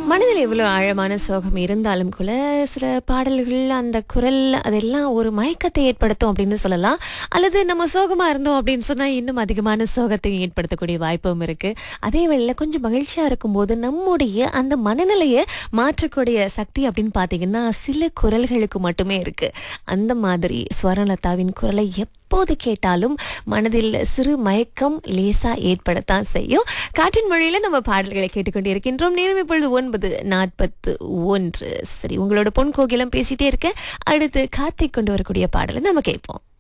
மனதில் எவ்வளோ ஆழமான சோகம் இருந்தாலும் கூட சில பாடல்கள் அந்த குரல் அதெல்லாம் ஒரு மயக்கத்தை ஏற்படுத்தும் அப்படின்னு சொல்லலாம் அல்லது நம்ம சோகமா இருந்தோம் அப்படின்னு சொன்னா இன்னும் அதிகமான சோகத்தை ஏற்படுத்தக்கூடிய வாய்ப்பும் இருக்கு அதே வேளையில் கொஞ்சம் மகிழ்ச்சியா இருக்கும்போது நம்முடைய அந்த மனநிலையை மாற்றக்கூடிய சக்தி அப்படின்னு பார்த்தீங்கன்னா சில குரல்களுக்கு மட்டுமே இருக்கு அந்த மாதிரி ஸ்வரலதாவின் குரலை எப்போது கேட்டாலும் மனதில் சிறு மயக்கம் லேசா ஏற்படத்தான் செய்யும் காற்றின் மொழியில நம்ம பாடல்களை கேட்டுக்கொண்டிருக்கின்றோம் நேரம் இப்பொழுது ஒன்பது நாற்பத்து ஒன்று சரி உங்களோட பொன் கோகிலம் பேசிட்டே இருக்க அடுத்து கார்த்திக் கொண்டு வரக்கூடிய பாடலை நம்ம கேட்போம்